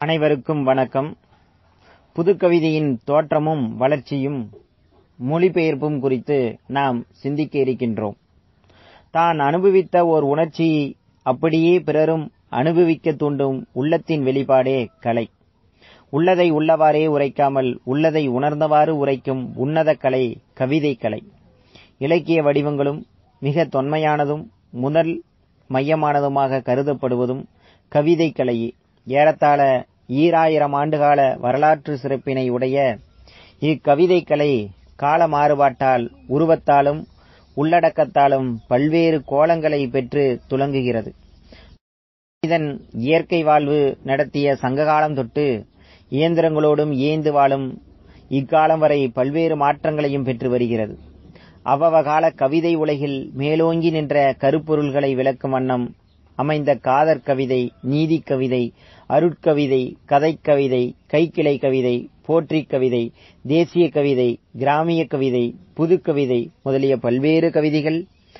அனைவருக்கும் வணக்கம் புதுக்கவிதையின் தோற்றமும் வளர்ச்சியும் மொழிபெயர்ப்பும் குறித்து நாம் சிந்திக்க இருக்கின்றோம் தான் அனுபவித்த ஓர் உணர்ச்சியை அப்படியே பிறரும் அனுபவிக்கத் தூண்டும் உள்ளத்தின் வெளிப்பாடே கலை உள்ளதை உள்ளவாறே உரைக்காமல் உள்ளதை உணர்ந்தவாறு உரைக்கும் உன்னத கலை கவிதைக் கலை இலக்கிய வடிவங்களும் மிக தொன்மையானதும் முதல் மையமானதுமாக கருதப்படுவதும் கவிதைக் கலையே ஏறத்தாழ ஈராயிரம் ஆண்டுகால வரலாற்று சிறப்பினை உடைய இக்கவிதைக் கலை கால மாறுபாட்டால் உருவத்தாலும் உள்ளடக்கத்தாலும் பல்வேறு கோலங்களை பெற்று துலங்குகிறது மனிதன் இயற்கை வாழ்வு நடத்திய சங்ககாலம் தொட்டு இயந்திரங்களோடும் இயைந்து வாழும் இக்காலம் வரை பல்வேறு மாற்றங்களையும் பெற்று வருகிறது அவ்வவகால கவிதை உலகில் மேலோங்கி நின்ற கருப்பொருள்களை விளக்கும் வண்ணம் அமைந்த காதற் கவிதை நீதிக் கவிதை அருட்கவிதை கதைக்கவிதை கைக்கிளை கவிதை போற்றிக் கவிதை தேசிய கவிதை கிராமிய கவிதை புதுக்கவிதை முதலிய பல்வேறு கவிதைகள்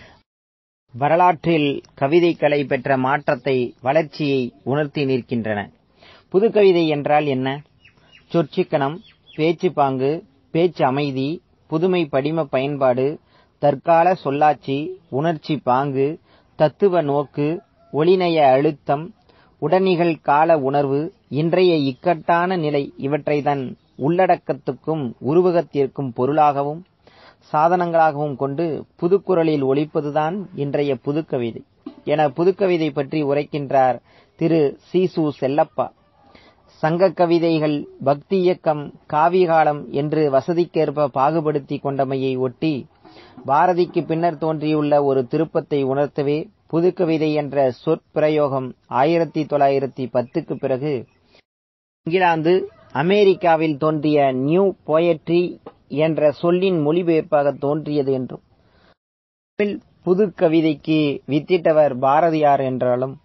வரலாற்றில் கவிதைக் கலை பெற்ற மாற்றத்தை வளர்ச்சியை உணர்த்தி நிற்கின்றன புதுக்கவிதை என்றால் என்ன சொற்சிக்கனம் பேச்சுப் பாங்கு பேச்சு அமைதி புதுமை படிம பயன்பாடு தற்கால சொல்லாட்சி உணர்ச்சி பாங்கு தத்துவ நோக்கு ஒளிநய அழுத்தம் உடனிகழ் கால உணர்வு இன்றைய இக்கட்டான நிலை இவற்றை தன் உள்ளடக்கத்துக்கும் உருவகத்திற்கும் பொருளாகவும் சாதனங்களாகவும் கொண்டு புதுக்குரலில் ஒலிப்பதுதான் இன்றைய புதுக்கவிதை என புதுக்கவிதை பற்றி உரைக்கின்றார் திரு சீசு செல்லப்பா சங்கக் கவிதைகள் பக்தி இயக்கம் காவியகாலம் என்று வசதிக்கேற்ப பாகுபடுத்தி கொண்டமையை ஒட்டி பாரதிக்கு பின்னர் தோன்றியுள்ள ஒரு திருப்பத்தை உணர்த்தவே புதுக்கவிதை என்ற சொற்பிரயோகம் ஆயிரத்தி தொள்ளாயிரத்தி பத்துக்கு பிறகு இங்கிலாந்து அமெரிக்காவில் தோன்றிய நியூ போயட்ரி என்ற சொல்லின் மொழிபெயர்ப்பாக தோன்றியது என்றும் தமிழ் புதுக்கவிதைக்கு வித்திட்டவர் பாரதியார் என்றாலும்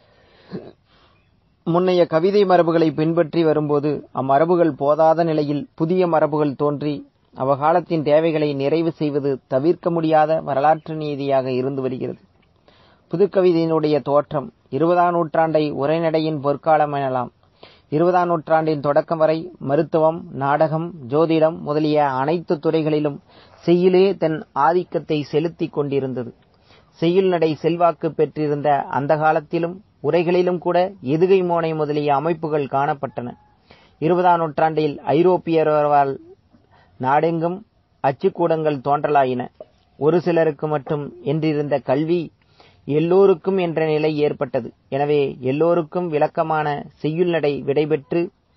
முன்னைய கவிதை மரபுகளை பின்பற்றி வரும்போது அம்மரபுகள் போதாத நிலையில் புதிய மரபுகள் தோன்றி அவகாலத்தின் தேவைகளை நிறைவு செய்வது தவிர்க்க முடியாத வரலாற்று நீதியாக இருந்து வருகிறது புதுக்கவிதையினுடைய தோற்றம் இருபதாம் நூற்றாண்டை உரைநடையின் பொற்காலம் எனலாம் இருபதாம் நூற்றாண்டின் தொடக்கம் வரை மருத்துவம் நாடகம் ஜோதிடம் முதலிய அனைத்து துறைகளிலும் செய்யுளே தன் ஆதிக்கத்தை செலுத்திக் கொண்டிருந்தது செய்யுள் நடை செல்வாக்கு பெற்றிருந்த அந்த காலத்திலும் உரைகளிலும் கூட எதுகை மோனை முதலிய அமைப்புகள் காணப்பட்டன இருபதாம் நூற்றாண்டில் ஐரோப்பியரால் நாடெங்கும் அச்சுக்கூடங்கள் தோன்றலாயின ஒரு சிலருக்கு மட்டும் என்றிருந்த கல்வி எல்லோருக்கும் என்ற நிலை ஏற்பட்டது எனவே எல்லோருக்கும் விளக்கமான செய்யுள் நடை விடைபெற்று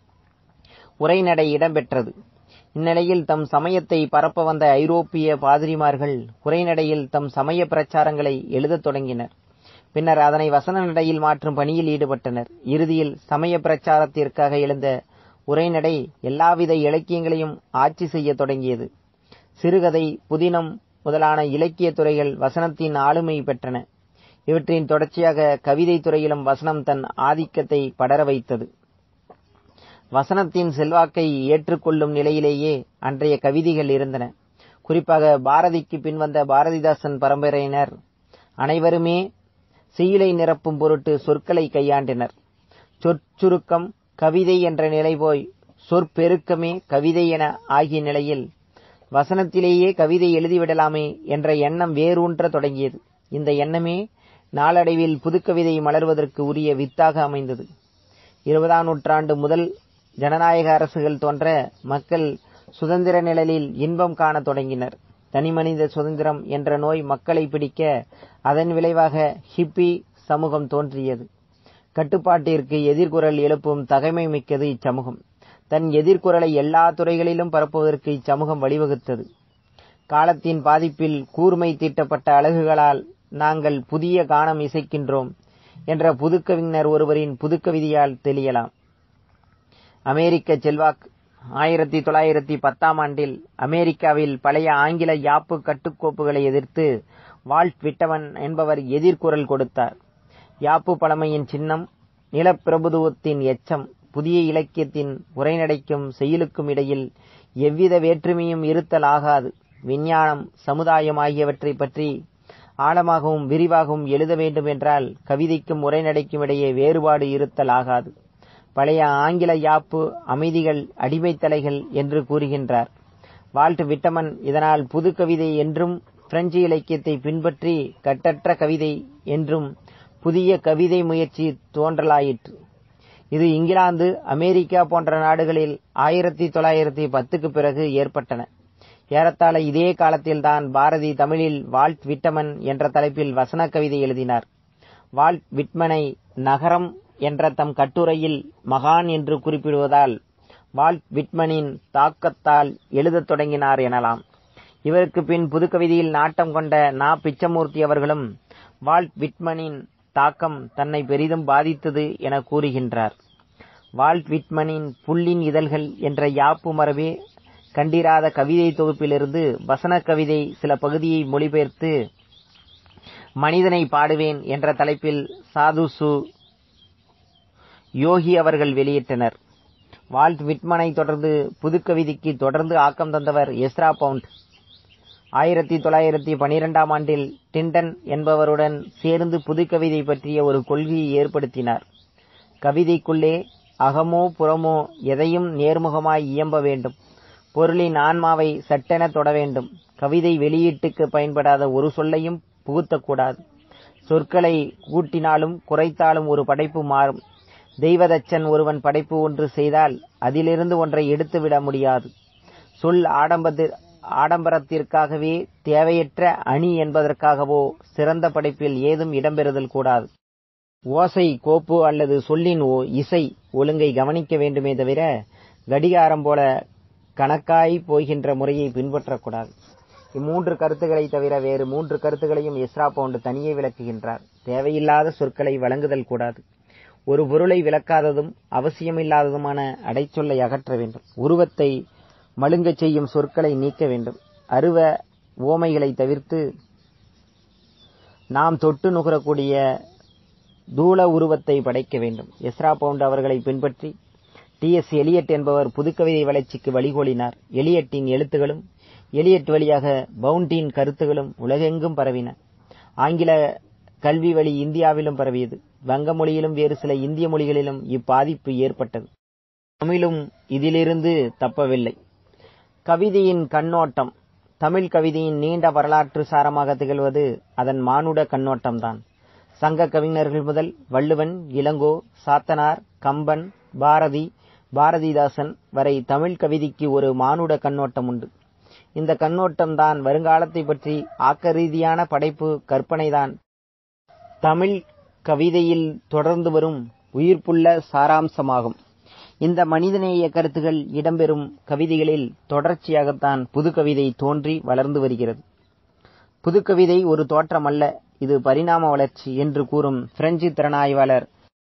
உரைநடை இடம்பெற்றது இந்நிலையில் தம் சமயத்தை பரப்ப வந்த ஐரோப்பிய பாதிரிமார்கள் உரைநடையில் தம் சமய பிரச்சாரங்களை எழுதத் தொடங்கினர் பின்னர் அதனை வசன நடையில் மாற்றும் பணியில் ஈடுபட்டனர் இறுதியில் சமய பிரச்சாரத்திற்காக எழுந்த உரைநடை எல்லாவித இலக்கியங்களையும் ஆட்சி செய்ய தொடங்கியது சிறுகதை புதினம் முதலான இலக்கிய துறைகள் வசனத்தின் ஆளுமை பெற்றன இவற்றின் தொடர்ச்சியாக கவிதை துறையிலும் வசனம் தன் ஆதிக்கத்தை படர வைத்தது வசனத்தின் செல்வாக்கை ஏற்றுக்கொள்ளும் நிலையிலேயே அன்றைய கவிதைகள் இருந்தன குறிப்பாக பாரதிக்கு பின்வந்த பாரதிதாசன் பரம்பரையினர் அனைவருமே செய்யுளை நிரப்பும் பொருட்டு சொற்களை கையாண்டினர் சொற்சுருக்கம் கவிதை என்ற நிலை போய் சொற்பெருக்கமே கவிதை என ஆகிய நிலையில் வசனத்திலேயே கவிதை எழுதிவிடலாமே என்ற எண்ணம் வேரூன்ற தொடங்கியது இந்த எண்ணமே நாளடைவில் புதுக்கவிதை மலர்வதற்கு உரிய வித்தாக அமைந்தது இருபதாம் நூற்றாண்டு முதல் ஜனநாயக அரசுகள் தோன்ற மக்கள் சுதந்திர நிழலில் இன்பம் காணத் தொடங்கினர் தனிமனித சுதந்திரம் என்ற நோய் மக்களை பிடிக்க அதன் விளைவாக ஹிப்பி சமூகம் தோன்றியது கட்டுப்பாட்டிற்கு எதிர்குரல் எழுப்பும் தகைமை மிக்கது இச்சமூகம் தன் எதிர்குரலை எல்லா துறைகளிலும் பரப்புவதற்கு இச்சமூகம் வழிவகுத்தது காலத்தின் பாதிப்பில் கூர்மை தீட்டப்பட்ட அழகுகளால் நாங்கள் புதிய கானம் இசைக்கின்றோம் என்ற புதுக்கவிஞர் ஒருவரின் புதுக்கவிதையால் தெளியலாம் அமெரிக்க செல்வாக்கு ஆயிரத்தி தொள்ளாயிரத்தி பத்தாம் ஆண்டில் அமெரிக்காவில் பழைய ஆங்கில யாப்பு கட்டுக்கோப்புகளை எதிர்த்து வால்ட் விட்டவன் என்பவர் எதிர்குரல் கொடுத்தார் யாப்பு பழமையின் சின்னம் நிலப்பிரபுத்துவத்தின் எச்சம் புதிய இலக்கியத்தின் உரைநடைக்கும் செயலுக்கும் இடையில் எவ்வித வேற்றுமையும் இருத்தல் ஆகாது விஞ்ஞானம் சமுதாயம் ஆகியவற்றை பற்றி ஆழமாகவும் விரிவாகவும் எழுத வேண்டும் என்றால் கவிதைக்கும் உரைநடைக்கும் இடையே வேறுபாடு இருத்தல் ஆகாது பழைய ஆங்கில யாப்பு அமைதிகள் அடிமைத்தலைகள் என்று கூறுகின்றார் வால்ட் விட்டமன் இதனால் புது கவிதை என்றும் பிரெஞ்சு இலக்கியத்தை பின்பற்றி கட்டற்ற கவிதை என்றும் புதிய கவிதை முயற்சி தோன்றலாயிற்று இது இங்கிலாந்து அமெரிக்கா போன்ற நாடுகளில் ஆயிரத்தி தொள்ளாயிரத்தி பத்துக்கு பிறகு ஏற்பட்டன ஏறத்தாழ இதே காலத்தில்தான் பாரதி தமிழில் வால்ட் விட்டமன் என்ற தலைப்பில் வசன கவிதை எழுதினார் வால்ட் விட்மனை நகரம் என்ற தம் கட்டுரையில் மகான் என்று குறிப்பிடுவதால் வால்ட் விட்மனின் தாக்கத்தால் எழுதத் தொடங்கினார் எனலாம் இவருக்கு பின் புதுக்கவிதையில் நாட்டம் கொண்ட நா பிச்சமூர்த்தி அவர்களும் வால்ட் விட்மனின் தாக்கம் தன்னை பெரிதும் பாதித்தது என கூறுகின்றார் வால்ட் விட்மனின் புல்லின் இதழ்கள் என்ற யாப்பு மரபே கண்டிராத கவிதை தொகுப்பிலிருந்து வசன கவிதை சில பகுதியை மொழிபெயர்த்து மனிதனை பாடுவேன் என்ற தலைப்பில் சாதுசு யோகி அவர்கள் வெளியிட்டனர் வால்ட் விட்மனை தொடர்ந்து புதுக்கவிதைக்கு தொடர்ந்து ஆக்கம் தந்தவர் எஸ்ரா பவுண்ட் ஆயிரத்தி தொள்ளாயிரத்தி பனிரெண்டாம் ஆண்டில் டிண்டன் என்பவருடன் சேர்ந்து புதுக்கவிதை பற்றிய ஒரு கொள்கையை ஏற்படுத்தினார் கவிதைக்குள்ளே அகமோ புறமோ எதையும் நேர்முகமாய் இயம்ப வேண்டும் பொருளின் ஆன்மாவை சட்டென தொட வேண்டும் கவிதை வெளியீட்டுக்கு பயன்படாத ஒரு சொல்லையும் புகுத்தக்கூடாது சொற்களை கூட்டினாலும் குறைத்தாலும் ஒரு படைப்பு மாறும் தெய்வதச்சன் ஒருவன் படைப்பு ஒன்று செய்தால் அதிலிருந்து ஒன்றை எடுத்துவிட முடியாது சொல் ஆடம்பர ஆடம்பரத்திற்காகவே தேவையற்ற அணி என்பதற்காகவோ சிறந்த படைப்பில் ஏதும் இடம்பெறுதல் கூடாது ஓசை கோப்பு அல்லது சொல்லின் இசை ஒழுங்கை கவனிக்க வேண்டுமே தவிர கடிகாரம் போல கணக்காய் போகின்ற முறையை பின்பற்றக்கூடாது இம்மூன்று கருத்துக்களை தவிர வேறு மூன்று கருத்துகளையும் எஸ்ரா பவுண்ட் தனியே விளக்குகின்றார் தேவையில்லாத சொற்களை வழங்குதல் கூடாது ஒரு பொருளை விளக்காததும் அவசியமில்லாததுமான அடைச்சொல்லை அகற்ற வேண்டும் உருவத்தை மழுங்கச் செய்யும் சொற்களை நீக்க வேண்டும் அருவ ஓமைகளை தவிர்த்து நாம் தொட்டு நுகரக்கூடிய தூள உருவத்தை படைக்க வேண்டும் எஸ்ரா பவுண்ட் அவர்களை பின்பற்றி டி எஸ் எலியட் என்பவர் புதுக்கவிதை வளர்ச்சிக்கு வழிகோலினார் எலியட்டின் எழுத்துகளும் எலியட் வழியாக பவுண்டின் கருத்துகளும் உலகெங்கும் பரவின ஆங்கில கல்வி வழி இந்தியாவிலும் பரவியது வங்க மொழியிலும் வேறு சில இந்திய மொழிகளிலும் இப்பாதிப்பு ஏற்பட்டது தமிழும் இதிலிருந்து தப்பவில்லை கவிதையின் கண்ணோட்டம் தமிழ் கவிதையின் நீண்ட வரலாற்று சாரமாக திகழ்வது அதன் மானுட கண்ணோட்டம்தான் சங்க கவிஞர்கள் முதல் வள்ளுவன் இளங்கோ சாத்தனார் கம்பன் பாரதி பாரதிதாசன் வரை தமிழ் கவிதைக்கு ஒரு மானுட கண்ணோட்டம் உண்டு இந்த கண்ணோட்டம்தான் வருங்காலத்தை பற்றி ஆக்க ரீதியான படைப்பு கற்பனைதான் தமிழ் கவிதையில் தொடர்ந்து வரும் உயிர்ப்புள்ள சாராம்சமாகும் இந்த மனிதநேய கருத்துகள் இடம்பெறும் கவிதைகளில் தொடர்ச்சியாகத்தான் புதுக்கவிதை தோன்றி வளர்ந்து வருகிறது புதுக்கவிதை ஒரு தோற்றம் அல்ல இது பரிணாம வளர்ச்சி என்று கூறும் பிரெஞ்சு திறனாய்வாளர்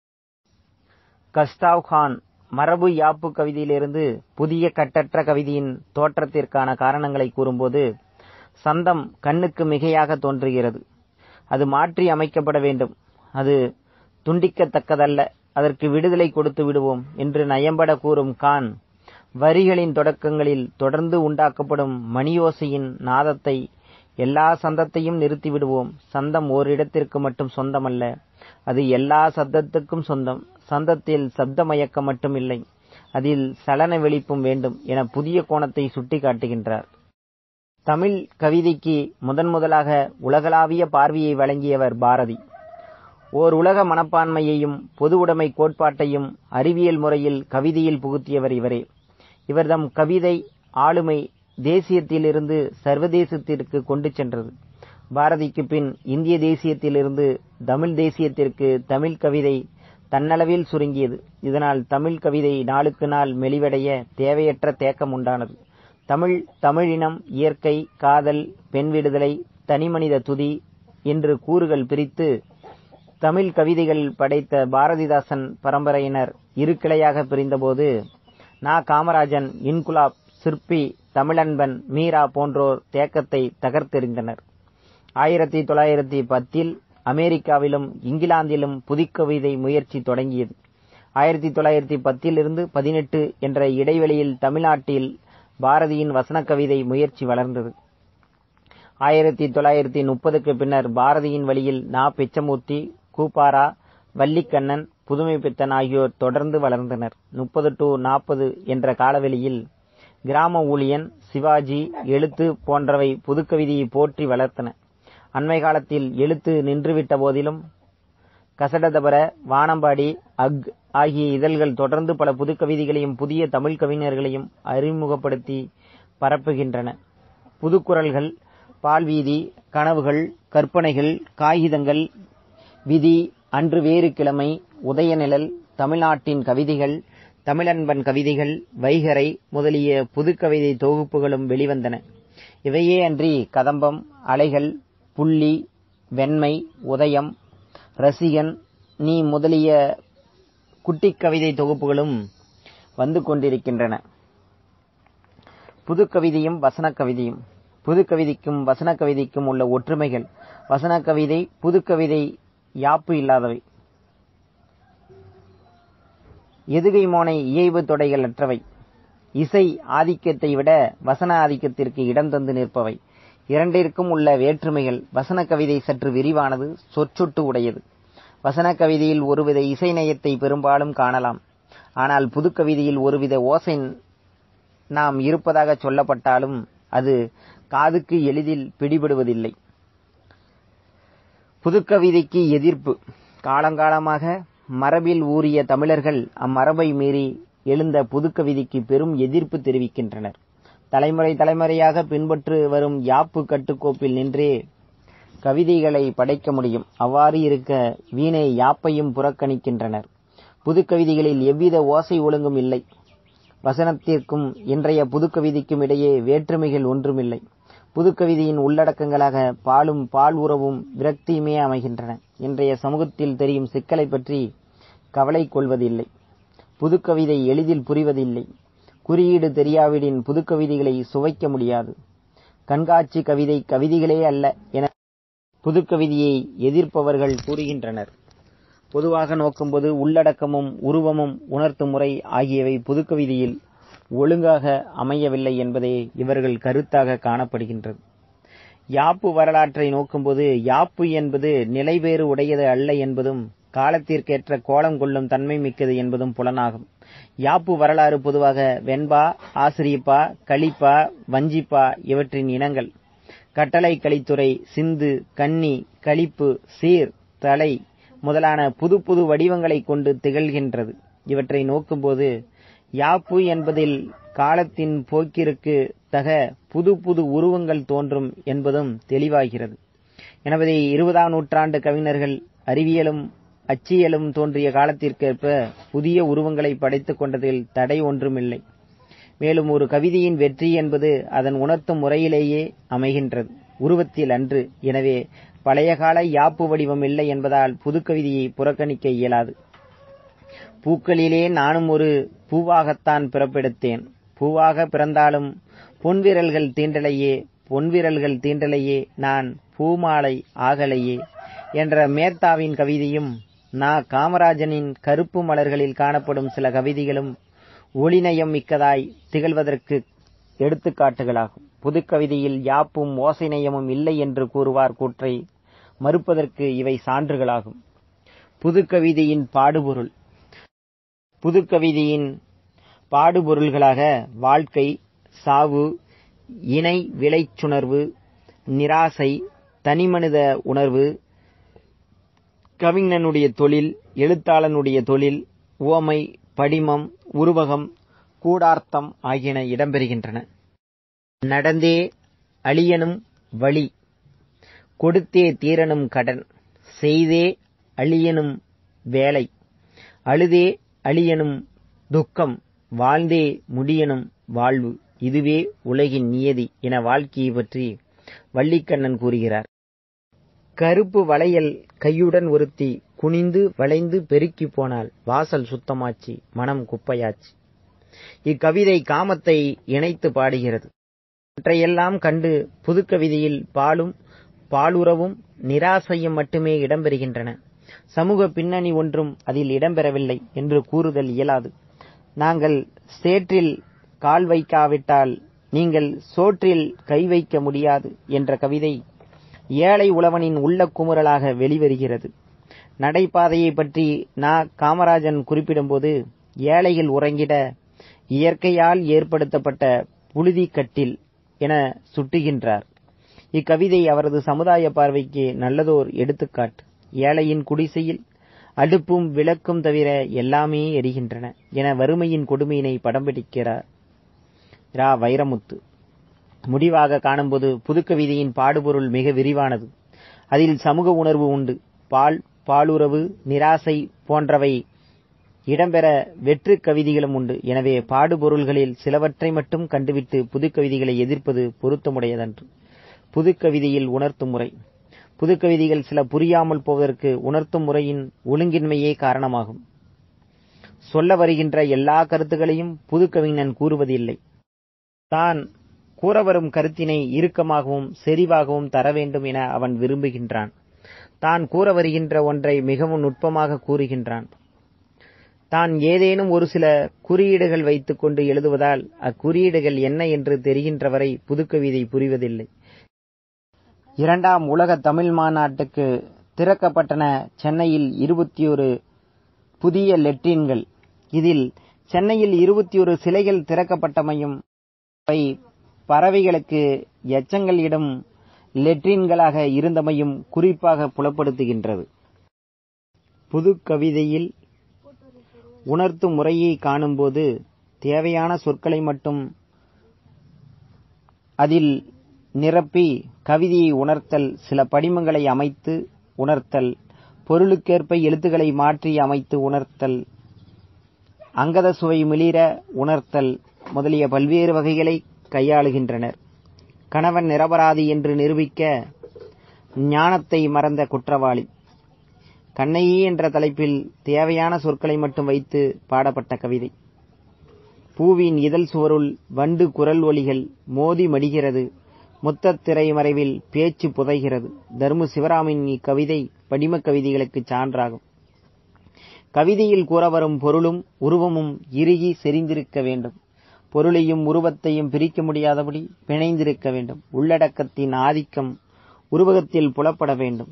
கஸ்டாவ் கான் மரபு யாப்பு கவிதையிலிருந்து புதிய கட்டற்ற கவிதையின் தோற்றத்திற்கான காரணங்களை கூறும்போது சந்தம் கண்ணுக்கு மிகையாக தோன்றுகிறது அது மாற்றி அமைக்கப்பட வேண்டும் அது துண்டிக்கத்தக்கதல்ல அதற்கு விடுதலை கொடுத்து விடுவோம் என்று நயம்பட கூறும் கான் வரிகளின் தொடக்கங்களில் தொடர்ந்து உண்டாக்கப்படும் மணியோசையின் நாதத்தை எல்லா சந்தத்தையும் நிறுத்தி விடுவோம் சந்தம் ஓரிடத்திற்கு மட்டும் சொந்தமல்ல அது எல்லா சப்தத்துக்கும் சொந்தம் சந்தத்தில் சப்த மயக்கம் மட்டும் இல்லை அதில் சலன வெளிப்பும் வேண்டும் என புதிய கோணத்தை சுட்டி காட்டுகின்றார் தமிழ் கவிதைக்கு முதன் முதலாக உலகளாவிய பார்வையை வழங்கியவர் பாரதி ஓர் உலக மனப்பான்மையையும் பொது உடைமை கோட்பாட்டையும் அறிவியல் முறையில் கவிதையில் புகுத்தியவர் இவரே இவர்தம் கவிதை ஆளுமை தேசியத்திலிருந்து சர்வதேசத்திற்கு கொண்டு சென்றது பாரதிக்கு பின் இந்திய தேசியத்திலிருந்து தமிழ் தேசியத்திற்கு தமிழ் கவிதை தன்னளவில் சுருங்கியது இதனால் தமிழ் கவிதை நாளுக்கு நாள் மெலிவடைய தேவையற்ற தேக்கம் உண்டானது தமிழ் தமிழினம் இயற்கை காதல் பெண் விடுதலை தனிமனித துதி என்று கூறுகள் பிரித்து தமிழ் கவிதைகள் படைத்த பாரதிதாசன் பரம்பரையினர் இரு கிளையாக பிரிந்தபோது நா காமராஜன் இன்குலாப் சிற்பி தமிழன்பன் மீரா போன்றோர் தேக்கத்தை தகர்த்தெறிந்தனர் ஆயிரத்தி தொள்ளாயிரத்தி பத்தில் அமெரிக்காவிலும் இங்கிலாந்திலும் புதுக்கவிதை முயற்சி தொடங்கியது ஆயிரத்தி தொள்ளாயிரத்தி பத்திலிருந்து பதினெட்டு என்ற இடைவெளியில் தமிழ்நாட்டில் பாரதியின் வசன கவிதை முயற்சி வளர்ந்தது ஆயிரத்தி தொள்ளாயிரத்தி முப்பதுக்கு பின்னர் பாரதியின் வழியில் நா பிச்சமூர்த்தி கூப்பாரா வள்ளிக்கண்ணன் புதுமைப்பித்தன் ஆகியோர் தொடர்ந்து வளர்ந்தனர். முப்பது டு நாற்பது என்ற காலவெளியில் கிராம ஊழியன், சிவாஜி, எழுத்து போன்றவை புதுக்கவிதையை போற்றி வளர்த்தன. அண்மை காலத்தில் எழுத்து நின்றுவிட்ட போதிலும் கசடதபர, வானம்பாடி, அக் ஆகிய இதழ்கள் தொடர்ந்து பல புதுக்கவிதைகளையும் புதிய தமிழ்க் கவிஞர்களையும் அறிமுகப்படுத்தி பரப்புகின்றன. புதுக்குரல்கள், பால்வீதி, கனவுகள், கற்பனைகள், காகிதங்கள், விதி, அன்று வேறு கிழமை, உதயநிழல், தமிழ்நாட்டின் கவிதைகள், தமிழன்பன் கவிதைகள், வைகறை முதலிய புதுக்கவிதை தொகுப்புகளும் வெளிவந்தன. இவையே அன்றி கதம்பம், அலைகள், புள்ளி, வெண்மை, உதயம், ரசிகன், நீ முதலிய குட்டிக் கவிதை தொகுப்புகளும் வந்து கொண்டிருக்கின்றன. புதுக்கவிதையும் வசனக் கவிதையும் புதுக்கவிதைக்கும் வசனக் கவிதைக்கும் உள்ள ஒற்றுமைகள் வசனக் கவிதை புதுக்கவிதை யாப்பு இல்லாதவை. எதுகை மோனை இயைபு தொடைகள் அற்றவை. இசை ஆதிக்கத்தை விட வசன ஆதிக்கத்திற்கு இடம் தந்து நிற்பவை. இரண்டிற்கும் உள்ள வேற்றுமைகள் வசனக் கவிதை சற்று விரிவானது, சொற்றொட்டு உடையது. வசனக் கவிதையில் ஒருவித இசை நயத்தை பெரும்பாலும் காணலாம். ஆனால் புதுக்கவிதையில் ஒருவித ஓசை நாம் இருப்பதாகச் சொல்லப்பட்டாலும் அது காதுக்கு எளிதில் பிடிபடுவதில்லை. புதுக்கவிதைக்கு எதிர்ப்பு காலங்காலமாக மரபில் ஊறிய தமிழர்கள் அம்மரபை மீறி எழுந்த புதுக்கவிதைக்கு பெரும் எதிர்ப்பு தெரிவிக்கின்றனர். தலைமுறை தலைமுறையாக பின்பற்று வரும் யாப்பு கட்டுக்கோப்பில் நின்றே கவிதைகளை படைக்க முடியும். அவ்வாறு இருக்க வீணே யாப்பையும் புறக்கணிக்கின்றனர். புதுக்கவிதைகளில் எவ்வித ஓசை ஒழுங்கும் இல்லை. வசனத்திற்கும் இன்றைய புதுக்கவிதைக்கும் இடையே வேற்றுமைகள் ஒன்றுமில்லை. புதுக்கவிதையின் உள்ளடக்கங்களாக பாலும் பால் உறவும் விரக்தியுமே அமைகின்றன. இன்றைய சமூகத்தில் தெரியும் சிக்கலைப் பற்றி கவலை கொள்வதில்லை. புதுக்கவிதை எளிதில் புரிவதில்லை. குறியீடு தெரியாவிடின் புதுக்கவிதைகளை சுவைக்க முடியாது. கண்காட்சி கவிதை கவிதைகளே அல்ல என புதுக்கவிதையை எதிர்ப்பவர்கள் கூறுகின்றனர். பொதுவாக நோக்கும்போது உள்ளடக்கமும் உருவமும் உணர்த்தும் முறை ஆகியவை புதுக்கவிதையில் ஒழுங்காக அமையவில்லை என்பதே இவர்கள் கருத்தாக காணப்படுகின்றது. யாப்பு வரலாற்றை நோக்கும்போது யாப்பு என்பது நிலைபேறு உடையது அல்ல என்பதும் காலத்திற்கேற்ற கோலம் கொள்ளும் தன்மை மிக்கது என்பதும் புலனாகும். யாப்பு வரலாறு பொதுவாக வெண்பா, ஆசிரியப்பா, கலிப்பா, வஞ்சிப்பா இவற்றின் இனங்கள். கட்டளை கலித்துறை, சிந்து, கன்னி, கலிப்பு, சீர், தளை முதலான புது புது வடிவங்களைக் கொண்டு திகழ்கின்றது. இவற்றை நோக்கும்போது யாப்பு என்பதில் காலத்தின் போக்கிற்கு தக புது புது உருவங்கள் தோன்றும் என்பதும் தெளிவாகிறது. எனவே இருபதாம் நூற்றாண்டு கவிஞர்கள் அறிவியலும் அச்சியலும் தோன்றிய காலத்திற்கேற்ப புதிய உருவங்களைப் படைத்துக் கொண்டதில் தடை ஒன்றுமில்லை. மேலும் ஒரு கவிதையின் வெற்றி என்பது அதன் உணர்த்தும் முறையிலேயே அமைகின்றது, உருவத்தில் அன்று. எனவே பழையகால யாப்பு வடிவம் இல்லை என்பதால் புதுக்கவிதையை புறக்கணிக்க இயலாது. பூக்களிலே நானும் ஒரு பூவாகத்தான் பிறப்பெடுத்தேன். பூவாகப் பிறந்தாலும் பொன்விரல்கள் தீண்டலையே பொன்விரல்கள் தீண்டலையே நான் பூமாலை ஆகலையே என்ற மேத்தாவின் கவிதையும் நா. காமராஜனின் கருப்பு மலர்களில் காணப்படும் சில கவிதைகளும் ஒளிநயம் மிக்கதாய் திகழ்வதற்கு எடுத்துக்காட்டுகளாகும். புதுக்கவிதையில் யாப்பும் ஓசை நயமும் இல்லை என்று கூறுவார் கூற்றை மறுப்பதற்கு இவை சான்றுகளாகும். புதுக்கவிதையின் பாடுபொருள் புதுக்கவிதையின் பாடுபொருள்களாக வாழ்க்கை, சாவு, இனை விளைச்சுணர்வு, நிராசை, தனிமனித உணர்வு, கவிஞனுடைய தொழில், எழுத்தாளனுடைய தொழில், உவமை, படிமம், உருவகம், கூடார்த்தம் ஆகியன இடம்பெறுகின்றன. நடந்தே அழியனும் வழி, கொடுத்தே தீரனும் கடன், செய்தே அழியனும் வேலை, அழுதே அழியனும் துக்கம், வாழ்ந்தே முடியனும் வாழ்வு, இதுவே உலகின் நியதி என வாழ்க்கையைப் பற்றி வல்லிக்கண்ணன் கூறுகிறார். கறுப்பு வளையல் கையுடன் ஒருத்தி குனிந்து வளைந்து பெருக்கிப் போனாள் வாசல் சுத்தமாச்சு மனம் குப்பையாச்சு. இக்கவிதை காமத்தை இணைத்துப் பாடுகிறது. இவற்றையெல்லாம் கண்டு புதுக்கவிதையில் பாலும் பாலுறவும் நிராசையும் மட்டுமே இடம்பெறுகின்றன. சமூக பின்னணி ஒன்றும் அதில் இடம்பெறவில்லை என்று கூறுதல் இயலாது. நாங்கள் சேற்றில் கால் வைக்காவிட்டால் நீங்கள் சோற்றில் கை வைக்க முடியாது என்ற கவிதை ஏழை உழவனின் உள்ளக் குமுறலாக வெளிவருகிறது. நடைபாதையை பற்றி நா காமராஜன் குறிப்பிடும்போது ஏழைகள் உறங்கிட இயற்கையால் ஏற்படுத்தப்பட்ட புழுதி கட்டில் என சுட்டுகின்றார் இக்கவிதை அவரது சமுதாய பார்வைக்கு நல்லதோர் எடுத்துக்காட்டு ஏழையின் குடிசையில் அடுப்பும் விளக்கும் தவிர எல்லாமே எரிகின்றன என வறுமையின் கொடுமையினை படம் பிடிக்கிறார் ரா வைரமுத்து முடிவாக காணும்போது புதுக்கவிதையின் பாடுபொருள் மிக விரிவானது அதில் சமூக உணர்வு உண்டு பால் பாலுறவு நிராசை போன்றவை இடம்பெற வெற்று கவிதைகளும் உண்டு எனவே பாடுபொருள்களில் சிலவற்றை மட்டும் கண்டுவிட்டு புதுக்கவிதைகளை எதிர்ப்பது பொருத்தமுடையதன்று புதுக்கவிதையில் உணர்த்தும் முறை புதுக்கவிதைகள் சில புரியாமல் போவதற்கு உணர்த்தும் முறையின் ஒழுங்கின்மையே காரணமாகும் சொல்ல வருகின்ற எல்லா கருத்துகளையும் புதுக்கவிஞன் கூறுவதில்லை தான் கூறவரும் கருத்தினை இறுக்கமாகவும் செறிவாகவும் தர வேண்டும் என அவன் விரும்புகின்றான் தான் கூற வருகின்ற ஒன்றை மிகவும் நுட்பமாக கூறுகின்றான் தான் ஏதேனும் ஒரு சில குறியீடுகள் வைத்துக் கொண்டு எழுதுவதால் அக்குறியீடுகள் என்ன என்று தெரிகின்ற வரை புதுக்கவிதை புரிவதில்லை இரண்டாம் உலக தமிழ் மாநாட்டுக்கு திறக்கப்பட்டன சென்னையில் இருபத்தி ஒரு புதிய லெட்டின்கள் இதில் சென்னையில் இருபத்தி ஒரு சிலைகள் திறக்கப்பட்டமையும் அவை பறவைகளுக்கு எச்சங்கள் இடும் லெட்ரின்களாக இருந்தமையும் குறிப்பாக புலப்படுத்துகின்றது புதுக்கவிதையில் உணர்த்தும் முறையை காணும்போது தேவையான சொற்களை மட்டும் அதில் நிரப்பி கவிதையை உணர்த்தல் சில படிமங்களை அமைத்து உணர்த்தல் பொருளுக்கேற்ப எழுத்துக்களை மாற்றி அமைத்து உணர்த்தல் அங்கத சுவை மிளிர உணர்த்தல் முதலிய பல்வேறு வகைகளை கையாளுகின்றனர் கணவன் நிரபராதி என்று நிரூபிக்க ஞானத்தை மறந்த குற்றவாளி கண்ணையி என்ற தலைப்பில் தேவையான சொற்களை மட்டும் வைத்து பாடப்பட்ட கவிதை பூவின் இதழ் சுவருள் வண்டு குரல் ஒலிகள் மோதி மடிகிறது முத்தத் திரைமறைவில் பேச்சு புதைகிறது தர்மு சிவராமின் இக்கவிதை படிமக் கவிதைகளுக்கு சான்றாகும் கவிதையில் கூறவரும் பொருளும் உருவமும் இறுகி செறிந்திருக்க வேண்டும் பொருளையும் உருவத்தையும் பிரிக்க முடியாதபடி பிணைந்திருக்க வேண்டும் உள்ளடக்கத்தின் ஆதிக்கம் உருவகத்தில் புலப்பட வேண்டும்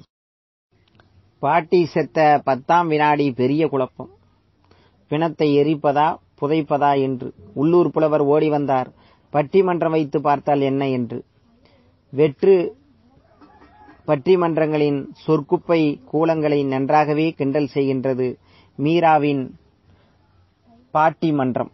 பாட்டி செத்த பத்தாம் வினாடி பெரிய குழப்பம் பிணத்தை எரிப்பதா புதைப்பதா என்று உள்ளூர் புலவர் ஓடி வந்தார் பட்டிமன்றம் வைத்து பார்த்தால் என்ன என்று வெற்று பட்டிமன்றங்களின் சொற்குப்பை கூலங்களை நன்றாகவே கிண்டல் செய்கின்றது மீராவின் பாட்டி மன்றம்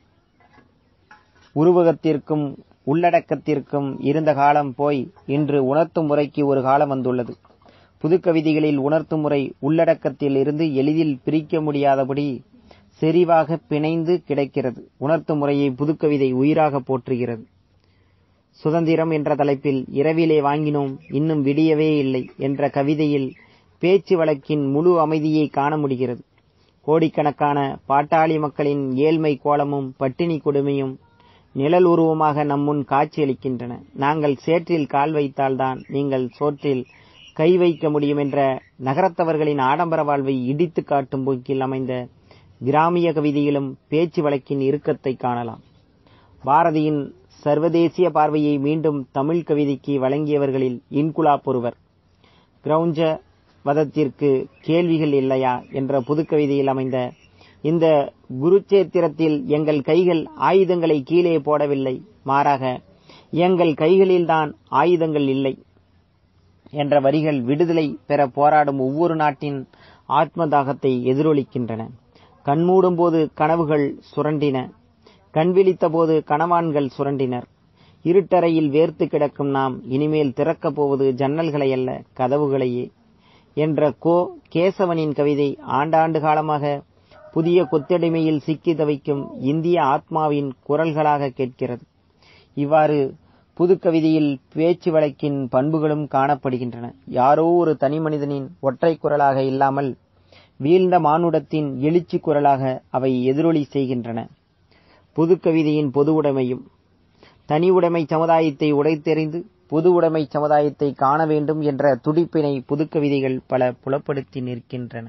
உருவகத்திற்கும் உள்ளடக்கத்திற்கும் இருந்த காலம் போய் இன்று உணர்த்தும் முறைக்கு ஒரு காலம் வந்துள்ளது புதுக்கவிதைகளில் உணர்த்தும் முறை உள்ளடக்கத்தில் இருந்து எளிதில் பிரிக்க முடியாதபடி செறிவாக பிணைந்து கிடைக்கிறது உணர்த்தும் முறையை புதுக்கவிதை உயிராக போற்றுகிறது சுதந்திரம் என்ற தலைப்பில் இரவிலே வாங்கினோம் இன்னும் விடியவே இல்லை என்ற கவிதையில் பேச்சு வழக்கின் முழு அமைதியை காண முடிகிறது கோடிக்கணக்கான பாட்டாளி மக்களின் ஏழ்மை கோலமும் பட்டினி கொடுமையும் நிழல் உருவமாக நம்முன் காட்சியளிக்கின்றன நாங்கள் சேற்றில் கால் வைத்தால்தான் நீங்கள் சோற்றில் கை வைக்க முடியும் என்ற நகரத்தவர்களின் ஆடம்பர வாழ்வை இடித்து காட்டும் போக்கில் அமைந்த கிராமிய கவிதையிலும் பேச்சு வழக்கின் இறுக்கத்தை காணலாம் பாரதியின் சர்வதேசிய பார்வையை மீண்டும் தமிழ் கவிதைக்கு வழங்கியவர்களில் இன்குலாப் ஒருவர் கிரௌஞ்ச வதத்திற்கு கேள்விகள் இல்லையா என்ற புதுக்கவிதையில் அமைந்த இந்த குருச்சேத்திரத்தில் எங்கள் கைகள் ஆயுதங்களை கீழே போடவில்லை மாறாக எங்கள் கைகளில்தான் ஆயுதங்கள் இல்லை என்ற வரிகள் விடுதலை பெற போராடும் ஒவ்வொரு நாட்டின் ஆத்ம தாகத்தை எதிரொலிக்கின்றன கண்மூடும் போது கனவுகள் சுரண்டின கண் விழித்த போது கணவான்கள் சுரண்டினர் இருட்டறையில் வேர்த்து கிடக்கும் நாம் இனிமேல் திறக்கப் போவது ஜன்னல்களை அல்ல கதவுகளையே என்ற கோ கேசவனின் கவிதை ஆண்டாண்டு காலமாக புதிய கொத்தடிமையில் சிக்கி தவிக்கும் இந்திய ஆத்மாவின் குரல்களாக கேட்கிறது இவ்வாறு புதுக்கவிதையில் பேச்சு வழக்கின் பண்புகளும் காணப்படுகின்றன யாரோ ஒரு தனி மனிதனின் ஒற்றை குரலாக இல்லாமல் வீழ்ந்த மானுடத்தின் எழுச்சி குரலாக அவை எதிரொலி செய்கின்றன புதுக்கவிதையின் பொது உடைமையும் தனி உடைமை சமுதாயத்தை உடைத்தெறிந்து பொது உடைமை சமுதாயத்தை காண வேண்டும் என்ற துடிப்பினை புதுக்கவிதைகள் பல புலப்படுத்தி நிற்கின்றன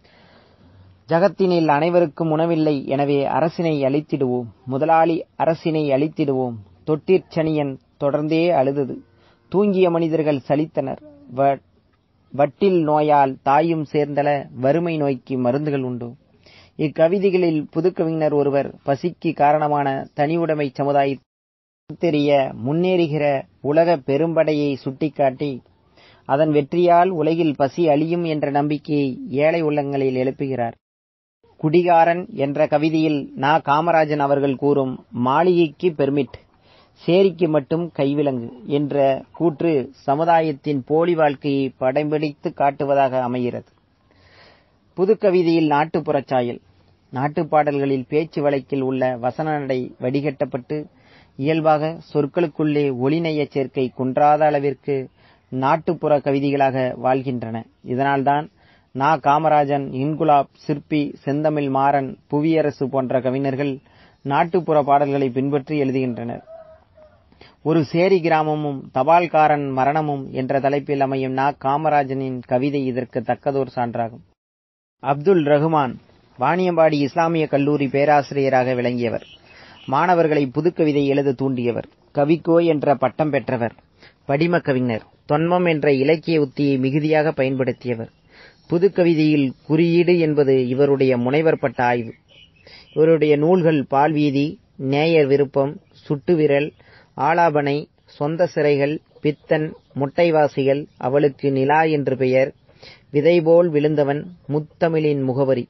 ஜகத்தினில் அனைவருக்கும் உணவில்லை எனவே அரசினை அழித்திடுவோம் முதலாளி அரசினை அழித்திடுவோம் தொட்டிற்சனியன் தொடர்ந்தே அழுதது தூங்கிய மனிதர்கள் சலித்தனர் வட்டில் நோயால் தாயும் சேர்ந்தல வறுமை நோய்க்கு மருந்துகள் உண்டோ இக்கவிதைகளில் புதுக்கவிஞர் ஒருவர் பசிக்கு காரணமான தனியுடைமை சமுதாயத்தை தெரிய முன்னேறுகிற உலக பெரும்படையை சுட்டிக்காட்டி அதன் வெற்றியால் உலகில் பசி அழியும் என்ற நம்பிக்கையை ஏழை உள்ளங்களில் எழுப்புகிறார் குடிகாரன் என்ற கவிதையில் நா காமராஜன் அவர்கள் கூறும் மாளிகைக்கு பெர்மிட் சேரிக்கு மட்டும் கைவிலங்கு என்ற கூற்று சமுதாயத்தின் போலி வாழ்க்கையை படம்பிடித்து காட்டுவதாக அமைகிறது புதுக்கவிதையில் நாட்டுப்புறச் சாயல் நாட்டுப் பாடல்களில் பேச்சு வழக்கில் உள்ள வசன நடை வடிகட்டப்பட்டு இயல்பாக சொற்களுக்குள்ளே ஒளிநயச் சேர்க்கை குன்றாத அளவிற்கு நாட்டுப்புற கவிதைகளாக வாழ்கின்றன இதனால்தான் நா காமராஜன் இன்குலாப் சிற்பி செந்தமிழ் மாறன் புவியரசு போன்ற கவிஞர்கள் நாட்டுப்புற பாடல்களை பின்பற்றி எழுதுகின்றனர் ஒரு சேரி கிராமமும் தபால்காரன் மரணமும் என்ற தலைப்பில் அமையும் நா காமராஜனின் கவிதை இதற்கு தக்கதோர் சான்றாகும் அப்துல் ரஹ்மான் வாணியம்பாடி இஸ்லாமிய கல்லூரி பேராசிரியராக விளங்கியவர் மாணவர்களை புதுக்கவிதை எழுத தூண்டியவர் கவிக்கோ என்ற பட்டம் பெற்றவர் படிம கவிஞர் தொன்மம் என்ற இலக்கிய உத்தியை மிகுதியாக பயன்படுத்தியவர் புதுக்கவிதையில் குறியீடு என்பது இவருடைய முனைவர் பட்ட ஆய்வு இவருடைய நூல்கள் பால்வீதி நேயர் விருப்பம் சுட்டுவிரல் ஆலாபனை சொந்த சிறைகள் பித்தன் முட்டைவாசிகள் அவளுக்கு நிலா என்று பெயர் விதைபோல் விழுந்தவன் முத்தமிழின் முகவரி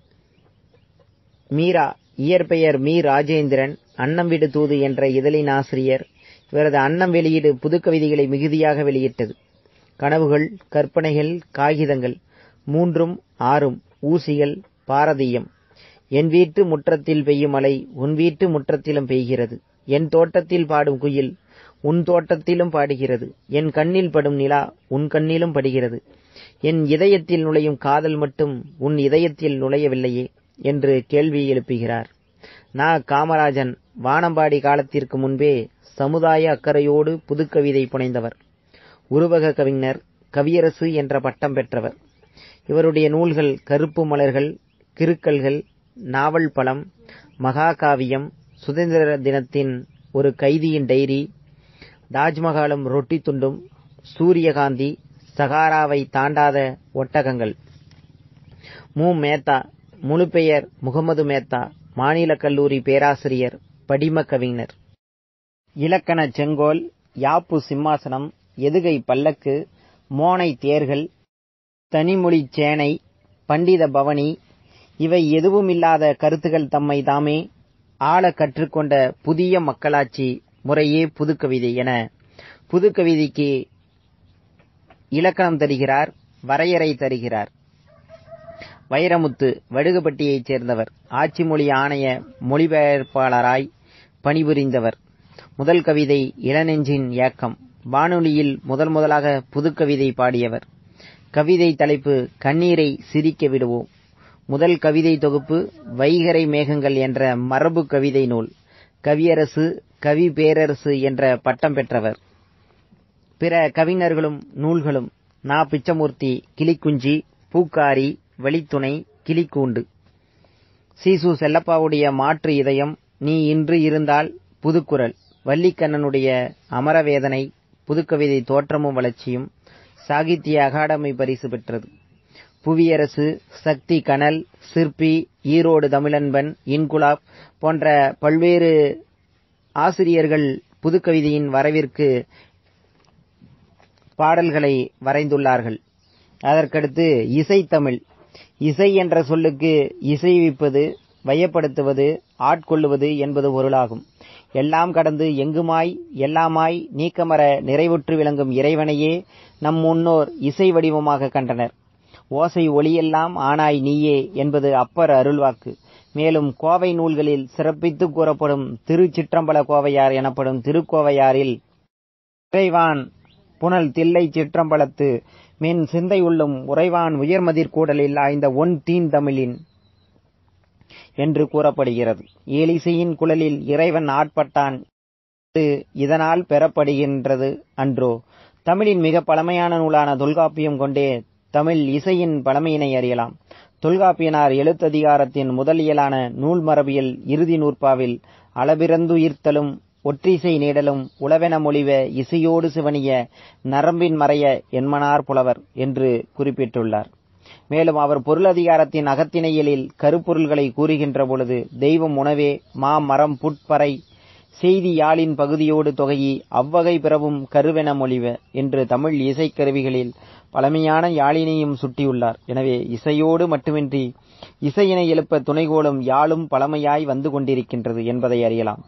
மீரா இயற்பெயர் மீ ராஜேந்திரன் அன்னம் விடு தூது என்ற இதழின் ஆசிரியர் இவரது அன்னம் வெளியீடு புதுக்கவிதைகளை மிகுதியாக வெளியிட்டது கனவுகள் கற்பனைகள் காகிதங்கள் மூன்றும் ஆறும் ஊசிகள் பாரதீயம் என் வீட்டு முற்றத்தில் பெய்யும் மழை உன் வீட்டு முற்றத்திலும் பெய்கிறது என் தோட்டத்தில் பாடும் குயில் உன் தோட்டத்திலும் பாடுகிறது என் கண்ணில் படும் நிலா உன் கண்ணிலும் படுகிறது என் இதயத்தில் நுழையும் காதல் மட்டும் உன் இதயத்தில் நுழையவில்லையே என்று கேள்வி எழுப்புகிறார் நா காமராஜன் வானம்பாடி காலத்திற்கு முன்பே சமுதாய அக்கறையோடு புதுக்கவிதை புனைந்தவர் உருவக கவிஞர் கவியரசு என்ற பட்டம் பெற்றவர் இவருடைய நூல்கள் கருப்பு மலர்கள் கிறுக்கல்கள் நாவல் பழம் மகாகாவியம் சுதந்திர தினத்தின் ஒரு கைதியின் டைரி தாஜ்மஹாலும் ரொட்டி துண்டும் சூரியகாந்தி சகாராவை தாண்டாத ஒட்டகங்கள் மு மேத்தா முழு பெயர் முகமது மேத்தா மாநில கல்லூரி பேராசிரியர் படிம கவிஞர் இலக்கண செங்கோல் யாப்பு சிம்மாசனம் எதுகை பல்லக்கு மோனை தேர்கள் தனிமொழி சேனை பண்டித பவனி இவை எதுவுமில்லாத கருத்துகள் தம்மை தாமே ஆள கற்றுக்கொண்ட புதிய மக்களாட்சி முறையே புதுக்கவிதை என புதுக்கவிதைக்கு இலக்கணம் தருகிறார் வரையறை தருகிறார் வைரமுத்து வடுகப்பட்டியைச் சேர்ந்தவர் ஆட்சி மொழி ஆணைய மொழிபெயர்ப்பாளராய் பணிபுரிந்தவர் முதல் கவிதை இளநெஞ்சின் ஏக்கம் வானொலியில் முதல் முதலாக புதுக்கவிதை பாடியவர் கவிதை தலைப்பு கண்ணீரை சிரிக்க விடுவோம் முதல் கவிதை தொகுப்பு வைகரை மேகங்கள் என்ற மரபு கவிதை நூல் கவியரசு கவி பேரரசு என்ற பட்டம் பெற்றவர் பிற கவிஞர்களும் நூல்களும் நா பிச்சமூர்த்தி கிளிக்குஞ்சி பூக்காரி வழித்துணை கிளிக்கூண்டு சீசு செல்லப்பாவுடைய மாற்று இதயம் நீ இன்று இருந்தால் புதுக்குரல் வள்ளிக்கண்ணனுடைய அமரவேதனை புதுக்கவிதை தோற்றமும் வளர்ச்சியும் சாகித்ய அகாடமி பரிசு பெற்றது புவியரசு சக்தி கனல் சிற்பி ஈரோடு தமிழன்பன் இன்குலாப் போன்ற பல்வேறு ஆசிரியர்கள் புதுக்கவிதையின் வரவிற்கு பாடல்களை வரைந்துள்ளார்கள் அதற்கடுத்து இசைத்தமிழ் இசை என்ற சொல்லுக்கு இசைவிப்பது வயப்படுத்துவது ஆட்கொள்ளுவது என்பது பொருளாகும் எல்லாம் கடந்து எங்குமாய் எல்லாமாய் நீக்கமர நிறைவுற்று விளங்கும் இறைவனையே நம் முன்னோர் இசை வடிவமாக கண்டனர் ஓசை ஒளியெல்லாம் ஆனாய் நீயே என்பது அப்பர் அருள்வாக்கு மேலும் கோவை நூல்களில் சிறப்பித்து கூறப்படும் திருச்சிற்றம்பல கோவையார் எனப்படும் திருக்கோவையாரில் இறைவான் புனல் தில்லை சிற்றம்பலத்து மின் சிந்தை உள்ளும் உறைவான் உயர்மதிர் கூடலில் ஆய்ந்த ஒன் தீன் தமிழின் என்று கூறப்படுகிறது ஏலிசையின் குழலில் இறைவன் ஆட்பட்டான் இதனால் பெறப்படுகின்றது அன்றோ தமிழின் மிக பழமையான நூலான தொல்காப்பியம் கொண்டே தமிழ் இசையின் பழமையினை அறியலாம் தொல்காப்பியனார் எழுத்ததிகாரத்தின் முதல் இயலான நூல் மரபியல் இறுதி நூற்பாவில் அளபிறந்துயிர்த்தலும் ஒற்றிசை நீடலும் உளவென மொழிவ இசையோடு சிவனிய நரம்பின் மறைய என்மனார் புலவர் என்று குறிப்பிட்டுள்ளார் மேலும் அவர் பொருளதிகாரத்தின் அகத்திணையலில் கருப்பொருள்களை கூறுகின்ற பொழுது தெய்வம் உணவே மா மரம் புட்பறை செய்தி யாழின் பகுதியோடு தொகையி அவ்வகை பிறவும் கருவென மொழிவ என்று தமிழ் இசைக்கருவிகளில் பழமையான யாழினையும் சுட்டியுள்ளார் எனவே இசையோடு மட்டுமின்றி இசையினை எழுப்ப துணைகோலும் யாழும் பழமையாய் வந்து கொண்டிருக்கின்றது என்பதை அறியலாம்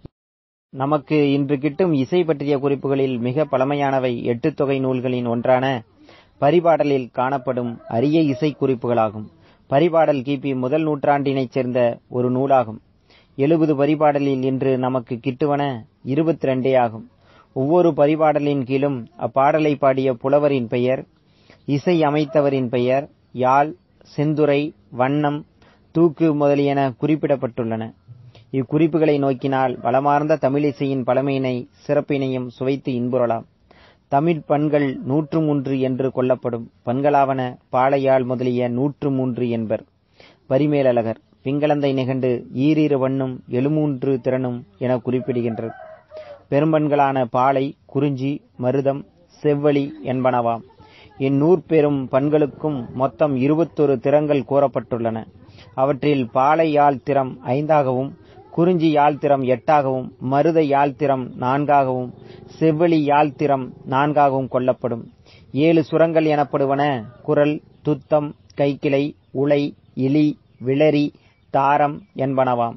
நமக்கு இன்று கிட்டும் இசை பற்றிய குறிப்புகளில் மிக பழமையானவை எட்டு தொகை நூல்களின் ஒன்றான பரிபாடலில் காணப்படும் அரிய இசை குறிப்புகளாகும் பரிபாடல் கிபி முதல் நூற்றாண்டினைச் சேர்ந்த ஒரு நூலாகும் எழுபது பரிபாடலில் இன்று நமக்கு கிட்டுவன இருபத்தி ரெண்டே ஆகும் ஒவ்வொரு பரிபாடலின் கீழும் அப்பாடலை பாடிய புலவரின் பெயர் இசை அமைத்தவரின் பெயர் யாழ் செந்துறை வண்ணம் தூக்கு முதலியன குறிப்பிடப்பட்டுள்ளன இக்குறிப்புகளை நோக்கினால் வளமார்ந்த தமிழிசையின் பழமையினை சிறப்பினையும் சுவைத்து இன்புறலாம் தமிழ் பண்கள் நூற்று மூன்று என்று கொள்ளப்படும் பண்களாவன பாளையாள் முதலிய நூற்று மூன்று என்பர் பரிமேலழகர் பிங்களந்தை நிகண்டு ஈரிரு வண்ணும் எழுமூன்று திறனும் என குறிப்பிடுகின்றது பெரும்பண்களான பாலை குறிஞ்சி மருதம் செவ்வழி என்பனவாம் இந்நூற்பெரும் பண்களுக்கும் மொத்தம் இருபத்தொரு திறங்கள் கூறப்பட்டுள்ளன அவற்றில் பாலை யாழ் திறம் ஐந்தாகவும் குறிஞ்சி யாழ்த்திரம் எட்டாகவும் மருத யாழ்த்திரம் நான்காகவும் செவ்வழி யாழ்த்திரம் நான்காகவும் கொள்ளப்படும் ஏழு சுரங்கள் எனப்படுவன குரல் துத்தம் கைக்கிளை உலை இலி விளரி தாரம் என்பனவாம்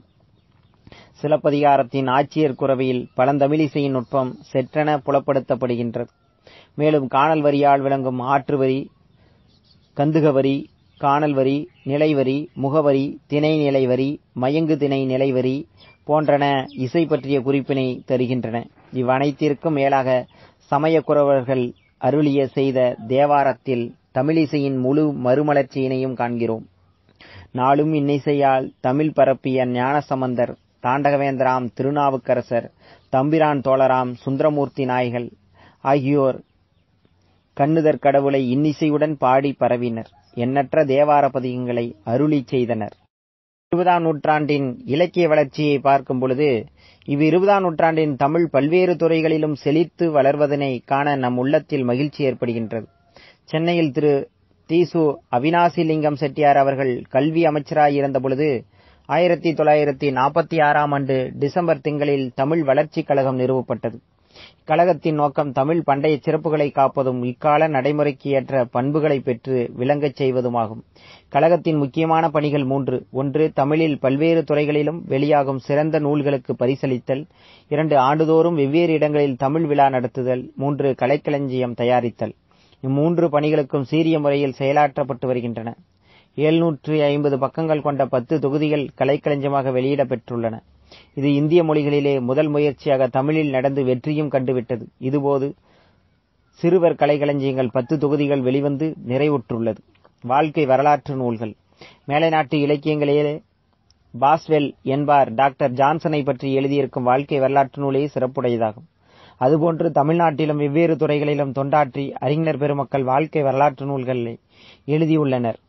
சிலப்பதிகாரத்தின் ஆட்சியர் குறவையில் பழந்தமிழிசையின் நுட்பம் செற்றென புலப்படுத்தப்படுகின்றது மேலும் காணல் வரியால் விளங்கும் ஆற்று வரி கந்துக வரி காணல் வரி நிலைவரி முகவரி திணை நிலைவரி மயங்கு திணை நிலைவரி போன்றன இசை பற்றிய குறிப்பினை தருகின்றன இவ்வனைத்திற்கும் மேலாக சமயக்குறவர்கள் அருளிய செய்த தேவாரத்தில் தமிழிசையின் முழு மறுமலர்ச்சியினையும் காண்கிறோம் நாளும் இன்னிசையால் தமிழ் பரப்பிய ஞானசம்பந்தர் தாண்டகவேந்தராம் திருநாவுக்கரசர் தம்பிரான் தோழராம் சுந்தரமூர்த்தி நாய்கள் ஆகியோர் கண்ணுதற் கடவுளை இன்னிசையுடன் பாடி பரவினர் எண்ணற்ற தேவார பதிகங்களை அருளி செய்தனர் இருபதாம் நூற்றாண்டின் இலக்கிய வளர்ச்சியை பார்க்கும் பொழுது இவ் இருபதாம் நூற்றாண்டின் தமிழ் பல்வேறு துறைகளிலும் செழித்து வளர்வதனை காண நம் உள்ளத்தில் மகிழ்ச்சி ஏற்படுகின்றது சென்னையில் திரு தீசு அவினாசிலிங்கம் செட்டியார் அவர்கள் கல்வி அமைச்சராய் இருந்த பொழுது ஆயிரத்தி தொள்ளாயிரத்தி நாற்பத்தி ஆறாம் ஆண்டு டிசம்பர் திங்களில் தமிழ் வளர்ச்சிக் கழகம் நிறுவப்பட்டது கழகத்தின் நோக்கம் தமிழ் பண்டைய சிறப்புகளை காப்பதும் இக்கால நடைமுறைக்கு ஏற்ற பண்புகளை பெற்று விளங்கச் செய்வதுமாகும் கழகத்தின் முக்கியமான பணிகள் மூன்று ஒன்று தமிழில் பல்வேறு துறைகளிலும் வெளியாகும் சிறந்த நூல்களுக்கு பரிசளித்தல் இரண்டு ஆண்டுதோறும் வெவ்வேறு இடங்களில் தமிழ் விழா நடத்துதல் மூன்று கலைக்களஞ்சியம் தயாரித்தல் இம்மூன்று பணிகளுக்கும் சீரிய முறையில் செயலாற்றப்பட்டு வருகின்றன எழுநூற்றி ஐம்பது பக்கங்கள் கொண்ட பத்து தொகுதிகள் கலைக்களஞ்சியமாக வெளியிடப் பெற்றுள்ளன இது இந்திய மொழிகளிலே முதல் முயற்சியாக தமிழில் நடந்து வெற்றியும் கண்டுவிட்டது இதுபோது சிறுவர் கலைக்களஞ்சியங்கள் பத்து தொகுதிகள் வெளிவந்து நிறைவுற்றுள்ளது வாழ்க்கை வரலாற்று நூல்கள் மேலை நாட்டு இலக்கியங்களிலே பாஸ்வெல் என்பார் டாக்டர் ஜான்சனை பற்றி எழுதியிருக்கும் வாழ்க்கை வரலாற்று நூலே சிறப்புடையதாகும் அதுபோன்று தமிழ்நாட்டிலும் வெவ்வேறு துறைகளிலும் தொண்டாற்றி அறிஞர் பெருமக்கள் வாழ்க்கை வரலாற்று நூல்களை எழுதியுள்ளனர்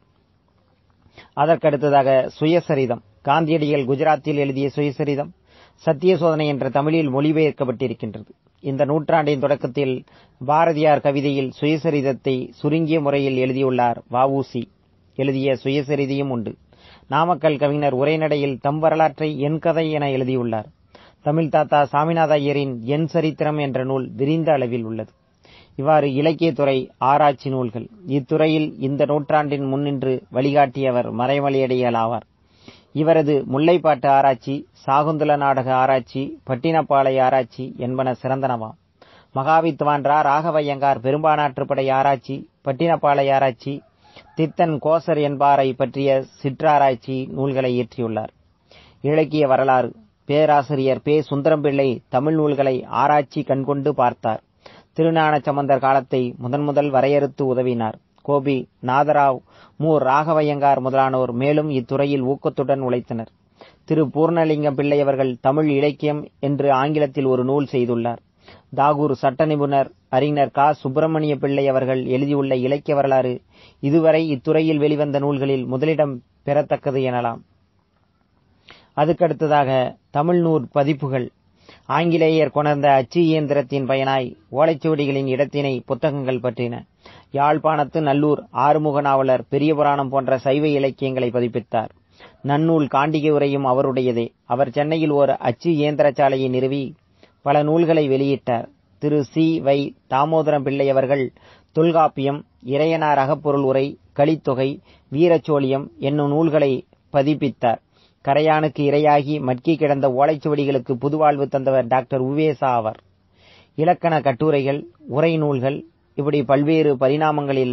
அதற்கடுத்ததாக சுயசரிதம் காந்தியடிகள் குஜராத்தில் எழுதிய சுயசரிதம் சத்திய சோதனை என்ற தமிழில் மொழிபெயர்க்கப்பட்டிருக்கின்றது இந்த நூற்றாண்டின் தொடக்கத்தில் பாரதியார் கவிதையில் சுயசரிதத்தை சுருங்கிய முறையில் எழுதியுள்ளார் வஉசி எழுதிய சுயசரிதையும் உண்டு நாமக்கல் கவிஞர் உரைநடையில் தம் வரலாற்றை என் கதை என எழுதியுள்ளார் தமிழ் தாத்தா சாமிநாத ஐயரின் என் சரித்திரம் என்ற நூல் விரிந்த அளவில் உள்ளது இவ்வாறு இலக்கியத்துறை ஆராய்ச்சி நூல்கள் இத்துறையில் இந்த நூற்றாண்டின் முன்னின்று வழிகாட்டியவர் மறைமலையடிகள் ஆவார் இவரது முல்லைப்பாட்டு ஆராய்ச்சி சாகுந்தல நாடக ஆராய்ச்சி பட்டினப்பாலை ஆராய்ச்சி என்பன சிறந்தனவாம் மகாவித்வான் ரா ராகவையங்கார் பெரும்பானாற்றுப்படை ஆராய்ச்சி பட்டினப்பாலை ஆராய்ச்சி தித்தன் கோசர் என்பாரை பற்றிய சிற்றாராய்ச்சி நூல்களை இயற்றியுள்ளார் இலக்கிய வரலாறு பேராசிரியர் பே சுந்தரம்பிள்ளை தமிழ் நூல்களை ஆராய்ச்சி கண்கொண்டு பார்த்தார் திருஞான சம்பந்தர் காலத்தை முதன் முதல் வரையறுத்து உதவினார் கோபி நாதராவ் மு ராகவையங்கார் முதலானோர் மேலும் இத்துறையில் ஊக்கத்துடன் உழைத்தனர் திரு பூர்ணலிங்கம் பிள்ளை அவர்கள் தமிழ் இலக்கியம் என்று ஆங்கிலத்தில் ஒரு நூல் செய்துள்ளார் தாகூர் சட்ட நிபுணர் அறிஞர் கா சுப்பிரமணிய பிள்ளை அவர்கள் எழுதியுள்ள இலக்கிய வரலாறு இதுவரை இத்துறையில் வெளிவந்த நூல்களில் முதலிடம் பெறத்தக்கது எனலாம் அதுக்கடுத்ததாக தமிழ் நூற் பதிப்புகள் ஆங்கிலேயர் கொணர்ந்த அச்சு இயந்திரத்தின் பயனாய் ஓலைச்சுவடிகளின் இடத்தினை புத்தகங்கள் பற்றின யாழ்ப்பாணத்து நல்லூர் ஆறுமுக நாவலர் பெரிய புராணம் போன்ற சைவ இலக்கியங்களை பதிப்பித்தார் நன்னூல் காண்டிகை உரையும் அவருடையதே அவர் சென்னையில் ஓர் அச்சு இயந்திரசாலையை நிறுவி பல நூல்களை வெளியிட்டார் திரு சி வை தாமோதரம் பிள்ளை அவர்கள் தொல்காப்பியம் இறையனார் அகப்பொருள் உரை கலித்தொகை வீரச்சோழியம் என்னும் நூல்களை பதிப்பித்தார் கரையானுக்கு இரையாகி மட்கி கிடந்த ஓலைச்சுவடிகளுக்கு புதுவாழ்வு தந்தவர் டாக்டர் உவேசா ஆவர் இலக்கண கட்டுரைகள் உரை நூல்கள் இப்படி பல்வேறு பரிணாமங்களில்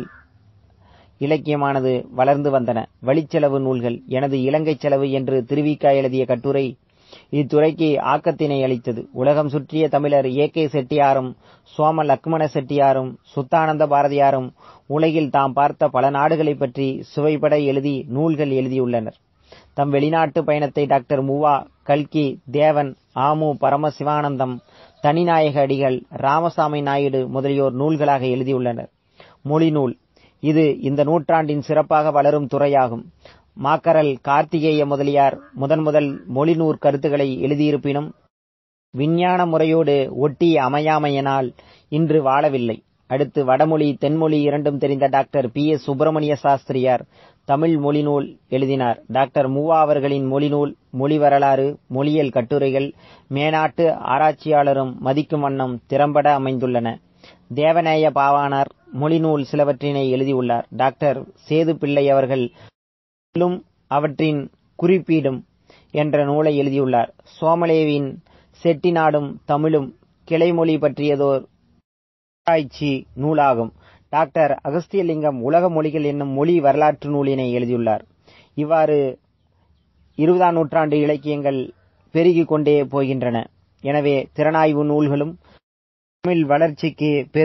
இலக்கியமானது வளர்ந்து வந்தன வழிச்செலவு நூல்கள் எனது இலங்கை செலவு என்று திருவிக்கா எழுதிய கட்டுரை இத்துறைக்கு ஆக்கத்தினை அளித்தது உலகம் சுற்றிய தமிழர் ஏ கே செட்டியாரும் சோம லக்மண செட்டியாரும் சுத்தானந்த பாரதியாரும் உலகில் தாம் பார்த்த பல நாடுகளைப் பற்றி சுவைபட எழுதி நூல்கள் எழுதியுள்ளனர் தம் வெளிநாட்டு பயணத்தை டாக்டர் முவா கல்கி தேவன் ஆமு பரமசிவானந்தம் தனிநாயக அடிகள் ராமசாமி நாயுடு முதலியோர் நூல்களாக எழுதியுள்ளனர் மொழிநூல் இது இந்த நூற்றாண்டின் சிறப்பாக வளரும் துறையாகும் மாக்கரல் கார்த்திகேய முதலியார் முதன் முதல் மொழிநூற் கருத்துக்களை எழுதியிருப்பினும் விஞ்ஞான முறையோடு ஒட்டி அமையாமையினால் இன்று வாழவில்லை அடுத்து வடமொழி தென்மொழி இரண்டும் தெரிந்த doctor P S Subramania Sastriyar Tamil மொழிநூல் எழுதினார் டாக்டர் மூவா அவர்களின் மொழிநூல் மொழி வரலாறு மொழியியல் கட்டுரைகள் மேனாட்டு ஆராய்ச்சியாளரும் மதிக்கும் வண்ணம் திறம்பட அமைந்துள்ளன தேவநேய பாவாணர் மொழிநூல் சிலவற்றினை எழுதியுள்ளார் டாக்டர் சேது பிள்ளை அவர்கள் மேலும் அவற்றின் குறிப்பீடும் என்ற நூலை எழுதியுள்ளார் சோமலேவின் செட்டிநாடும் தமிழும் கிளைமொழி பற்றியதோர் ஆராய்ச்சி நூலாகும் டாக்டர் அகஸ்தியலிங்கம் உலக மொழிகள் என்னும் மொழி வரலாற்று நூலினை எழுதியுள்ளார் இவ்வாறு இருபதாம் நூற்றாண்டு இலக்கியங்கள் பெருகிக் கொண்டே போகின்றன எனவே திறனாய்வு நூல்களும் தமிழ் வளர்ச்சிக்கு